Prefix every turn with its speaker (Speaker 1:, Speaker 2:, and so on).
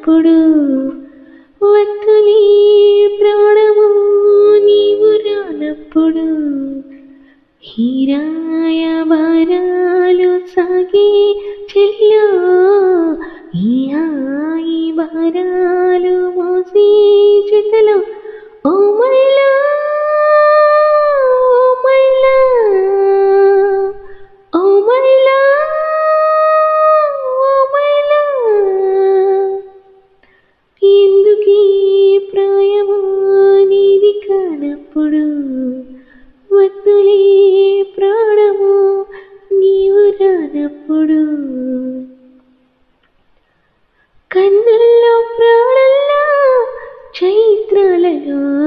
Speaker 1: రానప్పుడు వత్తులే ప్రాణము నీవు రానప్పుడు హీరాయ బారాలు సాగే చెల్లో ఈ హాయి బారాలు మోసే చేతలో ఓ మైలా ఓ మైలా ఓ మైలా ఓ మైలా ఎందుకీ ప్రాయమో నీది కానప్పుడు వద్దులే ప్రాణము నీవు రానప్పుడు కన్నుల్లో ప్రాణంలో చైత్రాలలో